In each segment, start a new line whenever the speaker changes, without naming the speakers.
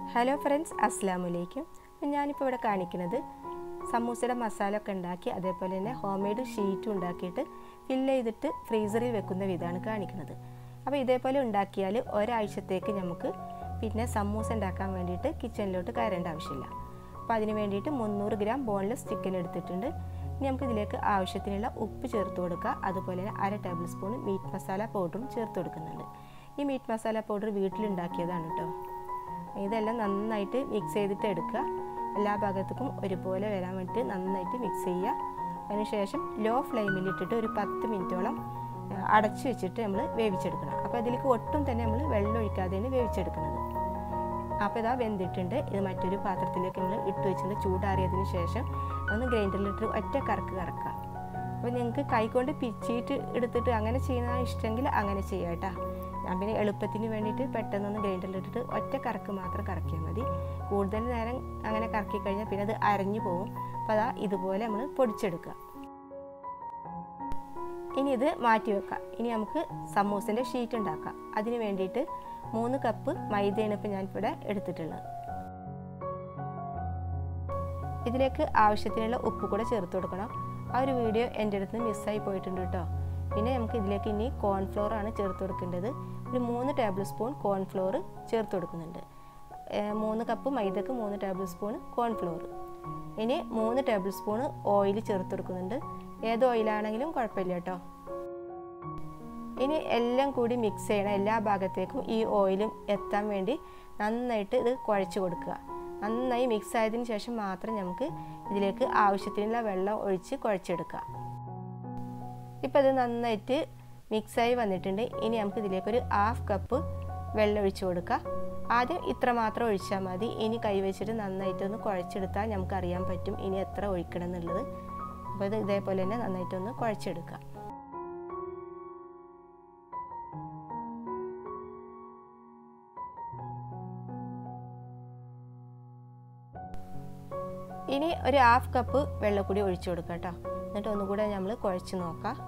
hello friends അസ്സാം വലൈക്കും അപ്പം ഞാനിപ്പോൾ ഇവിടെ കാണിക്കുന്നത് സമൂസയുടെ മസാല ഒക്കെ ഉണ്ടാക്കി അതേപോലെ തന്നെ ഹോം മെയ്ഡ് ഷീറ്റും ഉണ്ടാക്കിയിട്ട് ഫില്ല് ചെയ്തിട്ട് ഫ്രീസറിൽ വെക്കുന്ന വിധമാണ് കാണിക്കുന്നത് അപ്പോൾ ഇതേപോലെ ഉണ്ടാക്കിയാൽ ഒരാഴ്ചത്തേക്ക് നമുക്ക് പിന്നെ സമൂസ ഉണ്ടാക്കാൻ വേണ്ടിയിട്ട് കിച്ചണിലോട്ട് കയറേണ്ട ആവശ്യമില്ല അപ്പോൾ അതിന് വേണ്ടിയിട്ട് മുന്നൂറ് ഗ്രാം ബോൺലെസ് ചിക്കൻ എടുത്തിട്ടുണ്ട് ഇനി നമുക്ക് ഇതിലേക്ക് ആവശ്യത്തിനുള്ള ഉപ്പ് ചേർത്ത് കൊടുക്കുക അതുപോലെ തന്നെ അര ടേബിൾ സ്പൂൺ മീറ്റ് മസാല പൗഡറും ചേർത്ത് കൊടുക്കുന്നുണ്ട് ഈ മീറ്റ് മസാല പൗഡർ വീട്ടിലുണ്ടാക്കിയതാണ് കേട്ടോ ഇതെല്ലാം നന്നായിട്ട് മിക്സ് ചെയ്തിട്ട് എടുക്കുക എല്ലാ ഭാഗത്തേക്കും ഒരുപോലെ വരാൻ വേണ്ടിയിട്ട് നന്നായിട്ട് മിക്സ് ചെയ്യുക അതിനുശേഷം ലോ ഫ്ലെയിമിൽ ഇട്ടിട്ട് ഒരു പത്ത് മിനിറ്റോളം അടച്ചു വെച്ചിട്ട് നമ്മൾ വേവിച്ചെടുക്കണം അപ്പോൾ അതിലേക്ക് ഒട്ടും തന്നെ നമ്മൾ വെള്ളം ഒഴിക്കാതെയാണ് വേവിച്ചെടുക്കുന്നത് അപ്പോൾ ഇതാ വെന്തിട്ടുണ്ട് ഇത് മറ്റൊരു പാത്രത്തിലേക്ക് നമ്മൾ ഇട്ട് വെച്ചിട്ട് ചൂടാറിയതിന് ശേഷം ഒന്ന് ഗ്രൈൻഡറിലിട്ട് ഒറ്റ കറക്ക് കറക്കുക അപ്പോൾ നിങ്ങൾക്ക് കൈകൊണ്ട് പിച്ചിയിട്ട് എടുത്തിട്ട് അങ്ങനെ ചെയ്യുന്നതാണ് ഇഷ്ടമെങ്കിൽ അങ്ങനെ ചെയ്യാം കേട്ടോ ഞാൻ പിന്നെ എളുപ്പത്തിന് വേണ്ടിയിട്ട് പെട്ടെന്നൊന്ന് ഗ്രൈൻഡറിലിട്ടിട്ട് ഒറ്റ കറക്ക് മാത്രം കറക്കിയാൽ മതി കൂടുതൽ നേരം അങ്ങനെ കറക്കി കഴിഞ്ഞാൽ പിന്നെ അത് അരഞ്ഞു പോകും അപ്പോൾ അതാ ഇതുപോലെ നമ്മൾ പൊടിച്ചെടുക്കുക ഇനി ഇത് മാറ്റി വെക്കാം ഇനി നമുക്ക് സമൂസൻ്റെ ഷീറ്റ് ഉണ്ടാക്കാം അതിന് വേണ്ടിയിട്ട് മൂന്ന് കപ്പ് മൈദയാണ് ഇപ്പോൾ ഞാനിവിടെ എടുത്തിട്ടുള്ളത് ഇതിലേക്ക് ആവശ്യത്തിനുള്ള ഉപ്പ് കൂടെ ചേർത്ത് കൊടുക്കണം ആ ഒരു വീഡിയോ എൻ്റെ അടുത്ത് മിസ്സായി പോയിട്ടുണ്ട് കേട്ടോ പിന്നെ നമുക്ക് ഇതിലേക്ക് ഇനി കോൺഫ്ലോർ ആണ് ചേർത്ത് കൊടുക്കേണ്ടത് ഒരു മൂന്ന് ടേബിൾ സ്പൂൺ കോൺഫ്ലോർ ചേർത്ത് കൊടുക്കുന്നുണ്ട് മൂന്ന് കപ്പ് മൈദക്ക് മൂന്ന് ടേബിൾ സ്പൂൺ കോൺഫ്ലോർ ഇനി മൂന്ന് ടേബിൾ സ്പൂൺ ഓയിൽ ചേർത്ത് കൊടുക്കുന്നുണ്ട് ഏത് ഓയിലാണെങ്കിലും കുഴപ്പമില്ല കേട്ടോ ഇനി എല്ലാം കൂടി മിക്സ് ചെയ്യണം എല്ലാ ഭാഗത്തേക്കും ഈ ഓയിലും എത്താൻ വേണ്ടി നന്നായിട്ട് ഇത് കുഴച്ച് കൊടുക്കുക നന്നായി മിക്സ് ആയതിനു ശേഷം മാത്രം നമുക്ക് ഇതിലേക്ക് ആവശ്യത്തിനുള്ള വെള്ളം ഒഴിച്ച് കുഴച്ചെടുക്കുക ഇപ്പോൾ ഇത് നന്നായിട്ട് മിക്സായി വന്നിട്ടുണ്ട് ഇനി നമുക്ക് ഇതിലേക്ക് ഒരു ഹാഫ് കപ്പ് വെള്ളം ഒഴിച്ചു കൊടുക്കുക ആദ്യം ഇത്ര മാത്രം ഒഴിച്ചാൽ മതി ഇനി കൈവച്ചിട്ട് നന്നായിട്ടൊന്ന് കുഴച്ചെടുത്താൽ നമുക്കറിയാൻ പറ്റും ഇനി എത്ര ഒഴിക്കണം എന്നുള്ളത് അപ്പോൾ ഇത് ഇതേപോലെ തന്നെ നന്നായിട്ടൊന്ന് കുഴച്ചെടുക്കുക ഇനി ഒരു ഹാഫ് കപ്പ് വെള്ളം കൂടി ഒഴിച്ചു കൊടുക്കാം കേട്ടോ എന്നിട്ട് ഒന്നുകൂടെ നമ്മൾ കുഴച്ച് നോക്കാം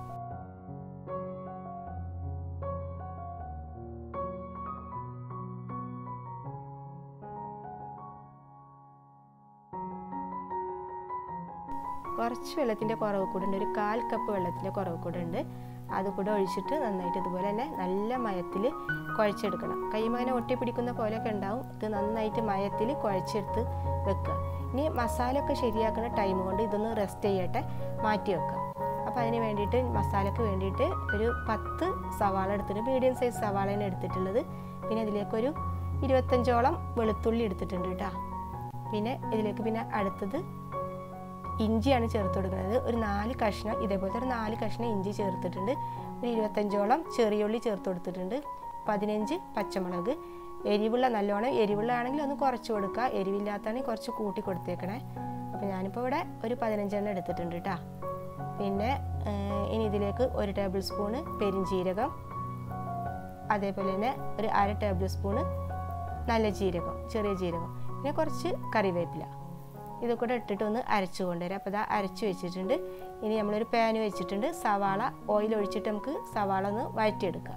കുറച്ച് വെള്ളത്തിൻ്റെ കുറവ് കൂടെ ഉണ്ട് ഒരു കാൽ കപ്പ് വെള്ളത്തിൻ്റെ കുറവ് കൂടെ ഉണ്ട് അത് കൂടെ ഒഴിച്ചിട്ട് നന്നായിട്ട് ഇതുപോലെ തന്നെ നല്ല മയത്തിൽ കുഴച്ചെടുക്കണം കൈമങ്ങനെ ഒട്ടിപ്പിടിക്കുന്ന പോലെയൊക്കെ ഉണ്ടാവും ഇത് നന്നായിട്ട് മയത്തിൽ കുഴച്ചെടുത്ത് വെക്കുക ഇനി മസാല ഒക്കെ ശരിയാക്കുന്ന ടൈം കൊണ്ട് ഇതൊന്ന് റെസ്റ്റ് ചെയ്യട്ടെ മാറ്റി വെക്കാം അപ്പോൾ അതിന് വേണ്ടിയിട്ട് മസാലയ്ക്ക് വേണ്ടിയിട്ട് ഒരു പത്ത് സവാള എടുത്തിട്ട് മീഡിയം സൈസ് സവാളയാണ് എടുത്തിട്ടുള്ളത് പിന്നെ ഇതിലേക്കൊരു ഇരുപത്തഞ്ചോളം വെളുത്തുള്ളി എടുത്തിട്ടുണ്ട് കേട്ടോ പിന്നെ ഇതിലേക്ക് പിന്നെ അടുത്തത് ഇഞ്ചിയാണ് ചേർത്ത് കൊടുക്കുന്നത് ഒരു നാല് കഷ്ണം ഇതേപോലത്തെ ഒരു നാല് കഷ്ണം ഇഞ്ചി ചേർത്തിട്ടുണ്ട് ഒരു ഇരുപത്തഞ്ചോളം ചെറിയുള്ളി ചേർത്ത് കൊടുത്തിട്ടുണ്ട് പതിനഞ്ച് പച്ചമുളക് എരിവുള്ള നല്ലോണം എരിവുള്ള ആണെങ്കിൽ ഒന്ന് കുറച്ച് കൊടുക്കുക എരിവില്ലാത്താണെങ്കിൽ കുറച്ച് കൂട്ടി കൊടുത്തേക്കണേ അപ്പോൾ ഞാനിപ്പോൾ ഇവിടെ ഒരു പതിനഞ്ചെണ്ണം എടുത്തിട്ടുണ്ട് കേട്ടോ പിന്നെ ഇനി ഇതിലേക്ക് ഒരു ടേബിൾ സ്പൂണ് പെരിഞ്ചീരകം അതേപോലെ തന്നെ ഒരു അര ടേബിൾ സ്പൂണ് നല്ല ജീരകം ചെറിയ ജീരകം പിന്നെ കുറച്ച് കറിവേപ്പില ഇത് കൂടെ ഇട്ടിട്ട് ഒന്ന് അരച്ചു കൊണ്ടുവരാം അപ്പോൾ ഇതാ അരച്ചു വെച്ചിട്ടുണ്ട് ഇനി നമ്മളൊരു പാന് വെച്ചിട്ടുണ്ട് സവാള ഓയിൽ ഒഴിച്ചിട്ട് നമുക്ക് സവാള ഒന്ന് വഴറ്റിയെടുക്കാം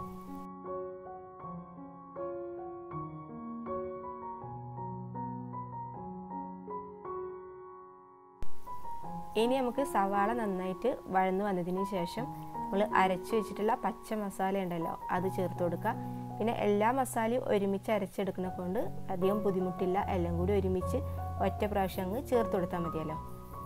ഇനി നമുക്ക് സവാള നന്നായിട്ട് വഴന്നു വന്നതിന് ശേഷം നമ്മൾ അരച്ചു വെച്ചിട്ടുള്ള പച്ച മസാല ഉണ്ടല്ലോ അത് ചേർത്ത് കൊടുക്കുക പിന്നെ എല്ലാ മസാലയും ഒരുമിച്ച് അരച്ചെടുക്കുന്ന കൊണ്ട് അധികം ബുദ്ധിമുട്ടില്ല എല്ലാം കൂടി ഒരുമിച്ച് ഒറ്റ പ്രാവശ്യം അങ്ങ് ചേർത്ത് കൊടുത്താൽ മതിയല്ലോ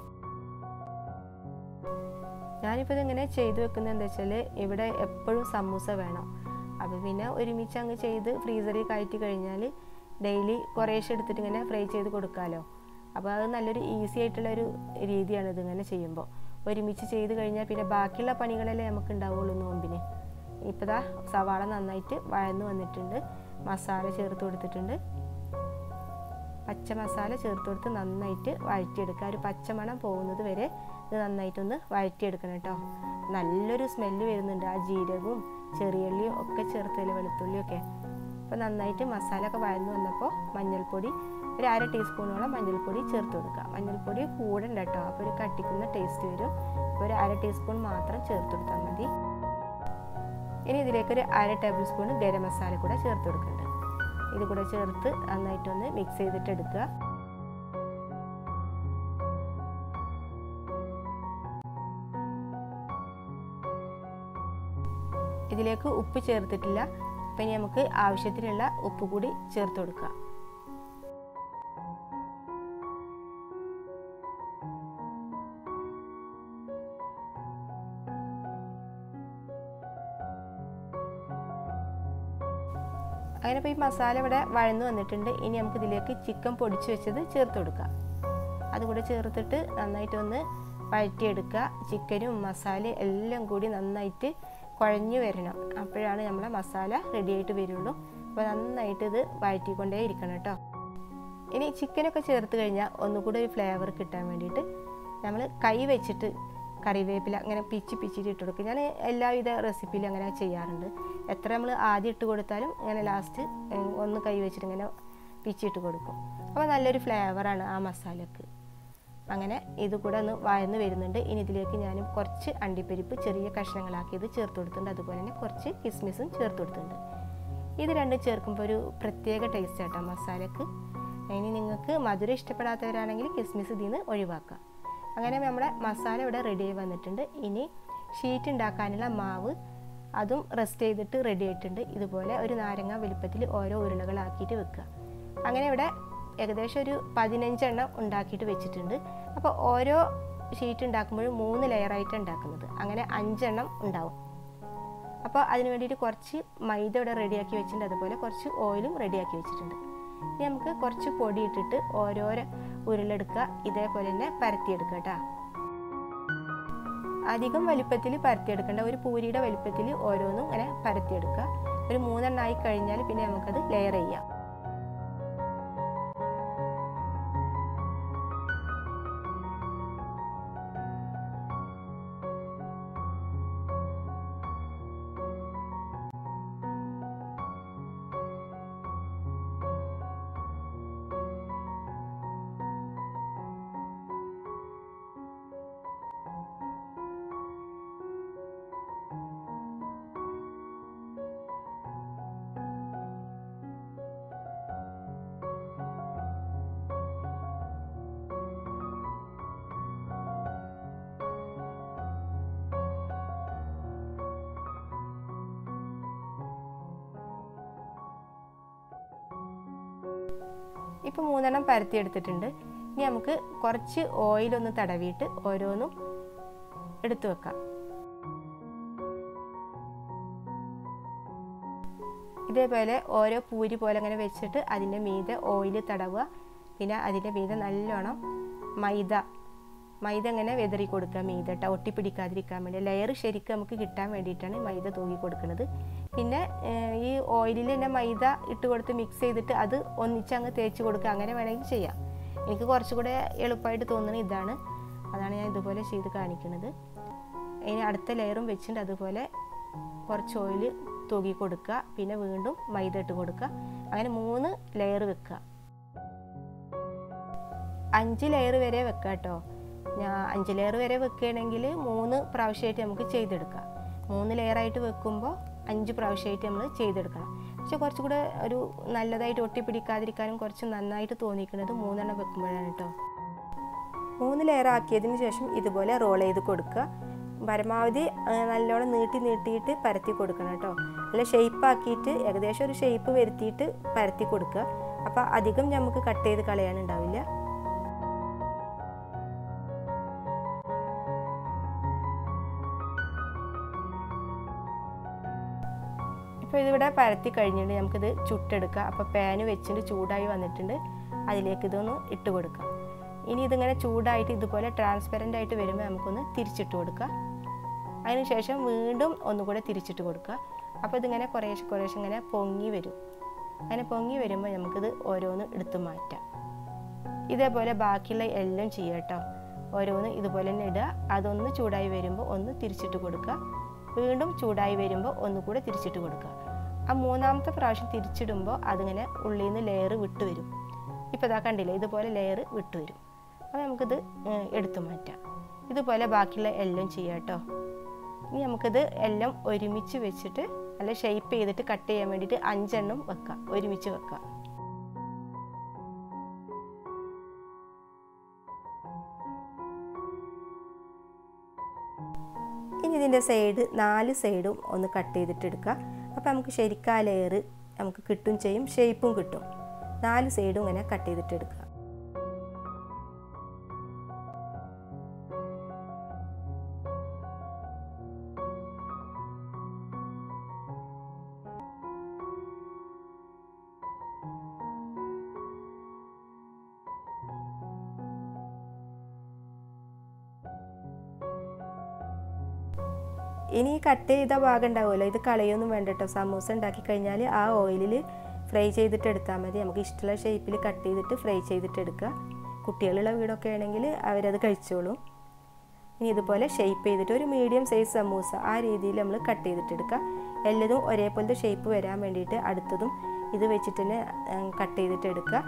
ഞാനിപ്പോൾ ഇതിങ്ങനെ ചെയ്തു വെക്കുന്നത് എന്താ വെച്ചാൽ ഇവിടെ എപ്പോഴും സമൂസ വേണം അപ്പോൾ പിന്നെ ഒരുമിച്ച് അങ്ങ് ചെയ്ത് ഫ്രീസറിൽ കയറ്റി കഴിഞ്ഞാൽ ഡെയിലി കുറേശ്ശെ എടുത്തിട്ട് ഇങ്ങനെ ഫ്രൈ ചെയ്ത് കൊടുക്കാമല്ലോ അപ്പോൾ അത് നല്ലൊരു ഈസി ആയിട്ടുള്ള ഒരു രീതിയാണ് ഇതിങ്ങനെ ചെയ്യുമ്പോൾ ഒരുമിച്ച് ചെയ്ത് കഴിഞ്ഞാൽ പിന്നെ ബാക്കിയുള്ള പണികളല്ലേ നമുക്ക് ഉണ്ടാവുള്ളൂ നോമ്പിന് ഇപ്പോൾ ദാ സവാള നന്നായിട്ട് വഴന്ന് വന്നിട്ടുണ്ട് മസാല ചേർത്ത് കൊടുത്തിട്ടുണ്ട് പച്ച മസാല ചേർത്ത് കൊടുത്ത് നന്നായിട്ട് വഴറ്റിയെടുക്കുക ഒരു പച്ചമണം പോകുന്നത് വരെ ഇത് നന്നായിട്ടൊന്ന് വഴറ്റിയെടുക്കണം കേട്ടോ നല്ലൊരു സ്മെല്ല് വരുന്നുണ്ട് ആ ജീരകവും ചെറിയുള്ളിയും ഒക്കെ ചേർത്തതിൽ വെളുത്തുള്ളിയും ഒക്കെ അപ്പോൾ നന്നായിട്ട് മസാല ഒക്കെ വഴന്ന് വന്നപ്പോൾ മഞ്ഞൾപ്പൊടി ഒരു അര ടീസ്പൂണോളം മഞ്ഞൾപ്പൊടി ചേർത്ത് കൊടുക്കുക മഞ്ഞൾപ്പൊടി കൂടണ്ട കേട്ടോ അപ്പോൾ ഒരു കട്ടിക്കുന്ന ടേസ്റ്റ് വരും അപ്പോൾ ഒരു അര ടീസ്പൂൺ മാത്രം ചേർത്ത് കൊടുത്താൽ മതി ഇനി ഇതിലേക്ക് ഒരു അര ടേബിൾ സ്പൂൺ ഗരം മസാല കൂടെ ചേർത്ത് കൊടുക്കുന്നുണ്ട് ഇത് കൂടെ ചേർത്ത് നന്നായിട്ടൊന്ന് മിക്സ് ചെയ്തിട്ട് എടുക്കുക ഇതിലേക്ക് ഉപ്പ് ചേർത്തിട്ടില്ല അപ്പം ഇനി നമുക്ക് ആവശ്യത്തിനുള്ള ഉപ്പ് കൂടി ചേർത്ത് കൊടുക്കുക അങ്ങനെ ഇപ്പോൾ ഈ മസാല ഇവിടെ വഴന്നു വന്നിട്ടുണ്ട് ഇനി നമുക്ക് ഇതിലേക്ക് ചിക്കൻ പൊടിച്ച് വെച്ചത് ചേർത്ത് കൊടുക്കാം അതുകൂടെ ചേർത്തിട്ട് നന്നായിട്ടൊന്ന് വഴറ്റിയെടുക്കുക ചിക്കനും മസാലയും എല്ലാം കൂടി നന്നായിട്ട് കുഴഞ്ഞു വരണം അപ്പോഴാണ് നമ്മളെ മസാല റെഡി ആയിട്ട് വരുള്ളൂ അപ്പോൾ നന്നായിട്ട് ഇത് വഴറ്റിക്കൊണ്ടേ ഇരിക്കണം കേട്ടോ ഇനി ചിക്കനൊക്കെ ചേർത്ത് കഴിഞ്ഞാൽ ഒന്നുകൂടി ഒരു ഫ്ലേവർ കിട്ടാൻ വേണ്ടിയിട്ട് നമ്മൾ കൈ വെച്ചിട്ട് കറിവേപ്പില അങ്ങനെ പിച്ചി പിച്ചിട്ട് ഇട്ട് കൊടുക്കും ഞാൻ എല്ലാവിധ റെസിപ്പിയിലും അങ്ങനെ ചെയ്യാറുണ്ട് എത്ര നമ്മൾ ആദ്യം ഇട്ട് കൊടുത്താലും ഇങ്ങനെ ലാസ്റ്റ് ഒന്ന് കൈ വെച്ചിട്ട് ഇങ്ങനെ പിച്ചിട്ട് കൊടുക്കും അപ്പോൾ നല്ലൊരു ഫ്ലേവറാണ് ആ മസാലക്ക് അങ്ങനെ ഇത് കൂടെ ഒന്ന് വയന്ന് വരുന്നുണ്ട് ഇനി ഇതിലേക്ക് ഞാൻ കുറച്ച് അണ്ടിപ്പരിപ്പ് ചെറിയ കഷ്ണങ്ങളാക്കിയത് ചേർത്ത് കൊടുത്തിട്ടുണ്ട് അതുപോലെ തന്നെ കുറച്ച് കിസ്മിസും ചേർത്ത് കൊടുത്തിട്ടുണ്ട് ഇത് രണ്ടും ചേർക്കുമ്പോൾ ഒരു പ്രത്യേക ടേസ്റ്റ് ആട്ടോ മസാലക്ക് ഇനി നിങ്ങൾക്ക് മധുരം ഇഷ്ടപ്പെടാത്തവരാണെങ്കിൽ കിസ്മിസ് ഇതിൽ നിന്ന് ഒഴിവാക്കാം അങ്ങനെ നമ്മുടെ മസാല ഇവിടെ റെഡി ആയി വന്നിട്ടുണ്ട് ഇനി ഷീറ്റ് ഉണ്ടാക്കാനുള്ള മാവ് അതും റെസ്റ്റ് ചെയ്തിട്ട് റെഡി ആയിട്ടുണ്ട് ഇതുപോലെ ഒരു നാരങ്ങ വലുപ്പത്തിൽ ഓരോ ഉരുളകളാക്കിയിട്ട് വെക്കുക അങ്ങനെ ഇവിടെ ഏകദേശം ഒരു പതിനഞ്ചെണ്ണം ഉണ്ടാക്കിയിട്ട് വെച്ചിട്ടുണ്ട് അപ്പോൾ ഓരോ ഷീറ്റ് ഉണ്ടാക്കുമ്പോഴും മൂന്ന് ലെയറായിട്ട് ഉണ്ടാക്കുന്നത് അങ്ങനെ അഞ്ചെണ്ണം ഉണ്ടാവും അപ്പോൾ അതിന് വേണ്ടിയിട്ട് കുറച്ച് മൈദ ഇവിടെ റെഡിയാക്കി വെച്ചിട്ടുണ്ട് അതുപോലെ കുറച്ച് ഓയിലും റെഡിയാക്കി വെച്ചിട്ടുണ്ട് ഇനി നമുക്ക് കുറച്ച് പൊടി ഇട്ടിട്ട് ഓരോരോ ഉരുളെടുക്കുക ഇതേപോലെ തന്നെ പരത്തിയെടുക്കുക കേട്ടോ അധികം വലിപ്പത്തിൽ പരത്തിയെടുക്കേണ്ട ഒരു പൂരിയുടെ വലിപ്പത്തിൽ ഓരോന്നും ഇങ്ങനെ പരത്തിയെടുക്കുക ഒരു മൂന്നെണ്ണമായി കഴിഞ്ഞാൽ പിന്നെ നമുക്കത് ലെയർ ചെയ്യാം ഇപ്പോൾ മൂന്നെണ്ണം പരത്തി എടുത്തിട്ടുണ്ട് ഇനി നമുക്ക് കുറച്ച് ഓയിലൊന്ന് തടവിയിട്ട് ഓരോന്നും എടുത്തു വെക്കാം ഇതേപോലെ ഓരോ പൂരി പോലെ അങ്ങനെ വെച്ചിട്ട് അതിൻ്റെ മീതെ ഓയിൽ തടവുക പിന്നെ അതിൻ്റെ മീതെ നല്ലോണം മൈദ മൈദ ഇങ്ങനെ വെതറി കൊടുക്കുക മീത കേട്ടോ ഒട്ടിപ്പിടിക്കാതിരിക്കാൻ വേണ്ടി ലെയർ ശരിക്കും നമുക്ക് കിട്ടാൻ വേണ്ടിയിട്ടാണ് മൈദ തൂക്കി കൊടുക്കുന്നത് പിന്നെ ഈ ഓയിലിൽ തന്നെ മൈദ ഇട്ട് കൊടുത്ത് മിക്സ് ചെയ്തിട്ട് അത് ഒന്നിച്ച് അങ്ങ് തേച്ച് കൊടുക്കുക അങ്ങനെ വേണമെങ്കിൽ ചെയ്യാം എനിക്ക് കുറച്ചുകൂടെ എളുപ്പമായിട്ട് തോന്നുന്നത് ഇതാണ് അതാണ് ഞാൻ ഇതുപോലെ ചെയ്ത് കാണിക്കുന്നത് ഇനി അടുത്ത ലെയറും വെച്ചിട്ട് അതുപോലെ കുറച്ച് ഓയിൽ തൂക്കി കൊടുക്കുക പിന്നെ വീണ്ടും മൈദ ഇട്ട് കൊടുക്കുക അങ്ങനെ മൂന്ന് ലെയർ വെക്കുക അഞ്ച് ലെയർ വരെ വെക്കുക കേട്ടോ ഞാൻ അഞ്ച് ലെയർ വരെ വെക്കുകയാണെങ്കിൽ മൂന്ന് പ്രാവശ്യമായിട്ട് നമുക്ക് ചെയ്തെടുക്കാം മൂന്ന് ലെയറായിട്ട് വെക്കുമ്പോൾ അഞ്ച് പ്രാവശ്യമായിട്ട് നമ്മൾ ചെയ്തെടുക്കണം പക്ഷെ കുറച്ചുകൂടെ ഒരു നല്ലതായിട്ട് ഒട്ടിപ്പിടിക്കാതിരിക്കാനും കുറച്ച് നന്നായിട്ട് തോന്നിക്കുന്നത് മൂന്നെണ്ണം വെക്കുമ്പോഴാണ് കേട്ടോ മൂന്ന് ലെയർ ആക്കിയതിന് ശേഷം ഇതുപോലെ റോൾ ചെയ്ത് കൊടുക്കുക പരമാവധി നല്ലോണം നീട്ടി നീട്ടിയിട്ട് പരത്തി കൊടുക്കണം കേട്ടോ നല്ല ഷേപ്പ് ആക്കിയിട്ട് ഏകദേശം ഒരു ഷേപ്പ് വരുത്തിയിട്ട് പരത്തി കൊടുക്കുക അപ്പോൾ അധികം നമുക്ക് കട്ട് ചെയ്ത് കളയാനുണ്ടാവില്ല ഇപ്പോൾ ഇതിവിടെ പരത്തി കഴിഞ്ഞിട്ട് നമുക്കിത് ചുട്ടെടുക്കാം അപ്പോൾ പാന് വെച്ചിട്ട് ചൂടായി വന്നിട്ടുണ്ട് അതിലേക്ക് ഇതൊന്ന് ഇട്ട് കൊടുക്കാം ഇനി ഇതിങ്ങനെ ചൂടായിട്ട് ഇതുപോലെ ട്രാൻസ്പെറൻ്റ് ആയിട്ട് വരുമ്പോൾ നമുക്കൊന്ന് തിരിച്ചിട്ട് കൊടുക്കാം അതിനുശേഷം വീണ്ടും ഒന്നുകൂടെ തിരിച്ചിട്ട് കൊടുക്കുക അപ്പോൾ ഇതിങ്ങനെ കുറേശ്ശെ കുറേശ്ശെ ഇങ്ങനെ പൊങ്ങി വരും അങ്ങനെ പൊങ്ങി വരുമ്പോൾ നമുക്കിത് ഓരോന്ന് എടുത്ത് മാറ്റാം ഇതേപോലെ ബാക്കിയുള്ള എല്ലാം ചെയ്യുക കേട്ടോ ഓരോന്ന് ഇതുപോലെ തന്നെ ഇടുക അതൊന്ന് ചൂടായി വരുമ്പോൾ ഒന്ന് തിരിച്ചിട്ട് കൊടുക്കുക വീണ്ടും ചൂടായി വരുമ്പോൾ ഒന്നുകൂടെ തിരിച്ചിട്ട് കൊടുക്കുക ആ മൂന്നാമത്തെ പ്രാവശ്യം തിരിച്ചിടുമ്പോൾ അതിങ്ങനെ ഉള്ളിൽ നിന്ന് ലെയർ വിട്ട് വരും ഇപ്പോൾ ഇതാ കണ്ടില്ലേ ഇതുപോലെ ലെയർ വിട്ട് വരും അപ്പോൾ നമുക്കിത് എടുത്തു മാറ്റാം ഇതുപോലെ ബാക്കിയുള്ള എല്ലാം ചെയ്യാം കേട്ടോ ഇനി നമുക്കിത് എല്ലാം ഒരുമിച്ച് വെച്ചിട്ട് നല്ല ഷേപ്പ് ചെയ്തിട്ട് കട്ട് ചെയ്യാൻ വേണ്ടിയിട്ട് അഞ്ചെണ്ണം വെക്കുക ഒരുമിച്ച് വെക്കുക ഇനി ഇതിൻ്റെ സൈഡ് നാല് സൈഡും ഒന്ന് കട്ട് ചെയ്തിട്ട് എടുക്കുക അപ്പോൾ നമുക്ക് ശരിക്കും ആ ലെയർ നമുക്ക് കിട്ടും ചെയ്യും ഷേപ്പും കിട്ടും നാല് സൈഡും ഇങ്ങനെ കട്ട് ചെയ്തിട്ട് എടുക്കുക ഇനി ഈ കട്ട് ചെയ്ത ഭാഗം ഉണ്ടാവുമല്ലോ ഇത് കളയൊന്നും വേണ്ട കേട്ടോ സമൂസ ഉണ്ടാക്കി കഴിഞ്ഞാൽ ആ ഓയിലിൽ ഫ്രൈ ചെയ്തിട്ട് എടുത്താൽ മതി നമുക്ക് ഇഷ്ടമുള്ള ഷേപ്പിൽ കട്ട് ചെയ്തിട്ട് ഫ്രൈ ചെയ്തിട്ട് എടുക്കുക കുട്ടികളുള്ള വീടൊക്കെ ആണെങ്കിൽ അവരത് കഴിച്ചോളും ഇനി ഇതുപോലെ ഷേപ്പ് ചെയ്തിട്ട് ഒരു മീഡിയം സൈസ് സമൂസ ആ രീതിയിൽ നമ്മൾ കട്ട് ചെയ്തിട്ട് എടുക്കുക എല്ലതും ഒരേപോലത്തെ ഷേപ്പ് വരാൻ വേണ്ടിയിട്ട് അടുത്തതും ഇത് വെച്ചിട്ട് തന്നെ കട്ട് ചെയ്തിട്ട് എടുക്കുക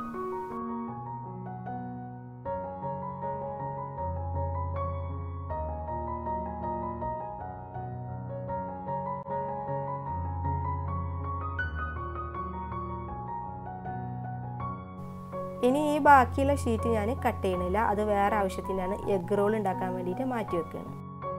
ഇനി ഈ ബാക്കിയുള്ള ഷീറ്റ് ഞാൻ കട്ട് ചെയ്യണില്ല അത് വേറെ ആവശ്യത്തിനാണ് എഗ് റോൾ ഉണ്ടാക്കാൻ വേണ്ടിയിട്ട് മാറ്റി വെക്കുകയാണ്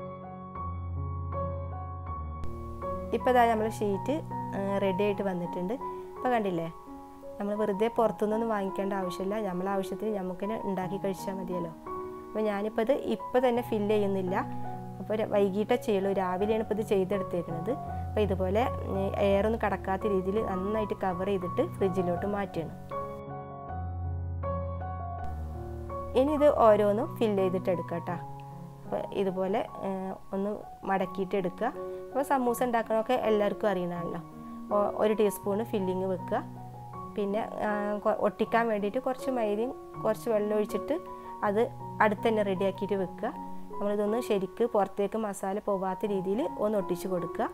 ഇപ്പോൾ ഇതാ നമ്മൾ ഷീറ്റ് റെഡി ആയിട്ട് വന്നിട്ടുണ്ട് ഇപ്പോൾ കണ്ടില്ലേ നമ്മൾ വെറുതെ പുറത്തുനിന്നൊന്നും വാങ്ങിക്കേണ്ട ആവശ്യമില്ല നമ്മളെ ആവശ്യത്തിന് നമുക്ക് തന്നെ ഉണ്ടാക്കി കഴിച്ചാൽ മതിയല്ലോ അപ്പോൾ ഞാനിപ്പോൾ ഇത് ഇപ്പോൾ തന്നെ ഫില്ല് ചെയ്യുന്നില്ല അപ്പോൾ വൈകിട്ടേ ചെയ്യുള്ളൂ രാവിലെയാണ് ഇപ്പോൾ ഇത് ചെയ്തെടുത്തേക്കുന്നത് അപ്പോൾ ഇതുപോലെ എയറൊന്നും കടക്കാത്ത രീതിയിൽ നന്നായിട്ട് കവർ ചെയ്തിട്ട് ഫ്രിഡ്ജിലോട്ട് മാറ്റുകയാണ് ഇനി ഇത് ഓരോന്നും ഫില്ല് ചെയ്തിട്ട് എടുക്കുക കേട്ടോ അപ്പോൾ ഇതുപോലെ ഒന്ന് മടക്കിയിട്ട് എടുക്കുക അപ്പോൾ സമൂസ ഉണ്ടാക്കണമൊക്കെ എല്ലാവർക്കും അറിയണമല്ലോ ഒരു ടീസ്പൂണ് ഫില്ലിങ് വെക്കുക പിന്നെ ഒട്ടിക്കാൻ വേണ്ടിയിട്ട് കുറച്ച് മൈദയും കുറച്ച് വെള്ളം ഒഴിച്ചിട്ട് അത് അടുത്ത് തന്നെ റെഡിയാക്കിയിട്ട് വെക്കുക നമ്മളിതൊന്ന് ശരിക്ക് പുറത്തേക്ക് മസാല പോവാത്ത രീതിയിൽ ഒന്ന് ഒട്ടിച്ച് കൊടുക്കുക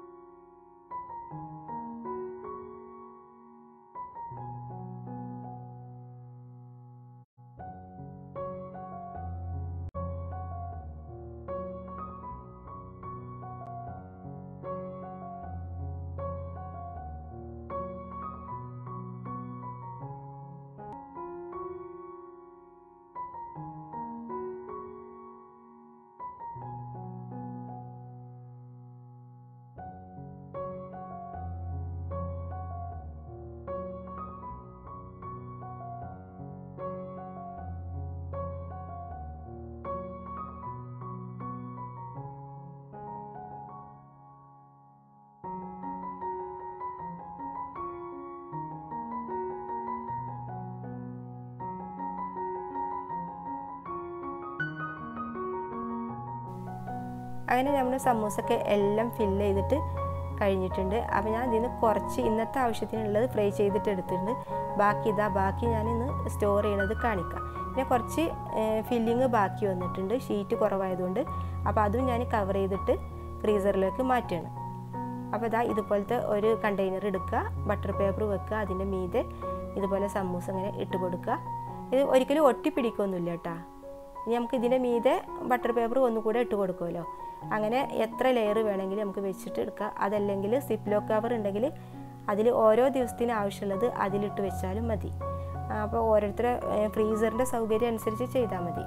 അങ്ങനെ നമ്മൾ സമൂസൊക്കെ എല്ലാം ഫില്ല് ചെയ്തിട്ട് കഴിഞ്ഞിട്ടുണ്ട് അപ്പോൾ ഞാൻ ഇതിന് കുറച്ച് ഇന്നത്തെ ആവശ്യത്തിനുള്ളത് ഫ്രൈ ചെയ്തിട്ട് എടുത്തിട്ടുണ്ട് ബാക്കി ഇതാ ബാക്കി ഞാൻ ഇന്ന് സ്റ്റോർ ചെയ്യണത് കാണിക്കാം പിന്നെ കുറച്ച് ഫില്ലിങ് ബാക്കി വന്നിട്ടുണ്ട് ഷീറ്റ് കുറവായതുകൊണ്ട് അപ്പോൾ അതും ഞാൻ കവർ ചെയ്തിട്ട് ഫ്രീസറിലേക്ക് മാറ്റുകയാണ് അപ്പോൾ ഇതാ ഇതുപോലത്തെ ഒരു കണ്ടെയ്നർ എടുക്കുക ബട്ടർ പേപ്പർ വെക്കുക അതിൻ്റെ മീതെ ഇതുപോലെ സമൂസ ഇങ്ങനെ ഇട്ട് കൊടുക്കുക ഇത് ഒരിക്കലും ഒട്ടിപ്പിടിക്കൊന്നുമില്ല കേട്ടോ ഇനി നമുക്ക് ഇതിൻ്റെ മീതെ ബട്ടർ പേപ്പർ ഒന്നുകൂടെ ഇട്ട് കൊടുക്കുമല്ലോ അങ്ങനെ എത്ര ലെയർ വേണമെങ്കിലും നമുക്ക് വെച്ചിട്ട് എടുക്കാം അതല്ലെങ്കിൽ സിപ്ലോ കവർ ഉണ്ടെങ്കിൽ അതിൽ ഓരോ ദിവസത്തിന് ആവശ്യമുള്ളത് അതിലിട്ട് വെച്ചാലും മതി അപ്പോൾ ഓരോരുത്തരെ ഫ്രീസറിൻ്റെ സൗകര്യം അനുസരിച്ച് ചെയ്താൽ മതി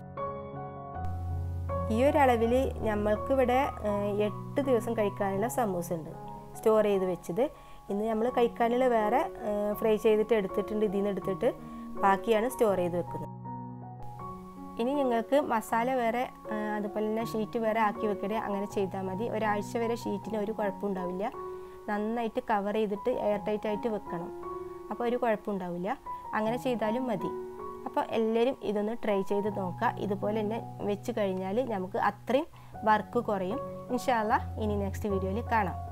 ഈ ഒരു അളവിൽ നമ്മൾക്ക് ഇവിടെ എട്ട് ദിവസം കഴിക്കാനുള്ള സമൂസ ഉണ്ട് സ്റ്റോർ ചെയ്ത് വെച്ചത് ഇന്ന് നമ്മൾ കഴിക്കാനുള്ള വേറെ ഫ്രൈ ചെയ്തിട്ട് എടുത്തിട്ടുണ്ട് ഇതിൽ നിന്ന് എടുത്തിട്ട് ബാക്കിയാണ് സ്റ്റോർ ചെയ്ത് വെക്കുന്നത് ഇനി നിങ്ങൾക്ക് മസാല വേറെ അതുപോലെ തന്നെ ഷീറ്റ് വേറെ ആക്കി വെക്കണേ അങ്ങനെ ചെയ്താൽ മതി ഒരാഴ്ച വരെ ഷീറ്റിന് ഒരു കുഴപ്പമുണ്ടാവില്ല നന്നായിട്ട് കവർ ചെയ്തിട്ട് എയർ ടൈറ്റ് ആയിട്ട് വെക്കണം അപ്പോൾ ഒരു കുഴപ്പമുണ്ടാവില്ല അങ്ങനെ ചെയ്താലും മതി അപ്പോൾ എല്ലാവരും ഇതൊന്ന് ട്രൈ ചെയ്ത് നോക്കുക ഇതുപോലെ തന്നെ വെച്ച് കഴിഞ്ഞാൽ നമുക്ക് അത്രയും വർക്ക് കുറയും ഇൻഷാല്ല ഇനി നെക്സ്റ്റ് വീഡിയോയിൽ കാണാം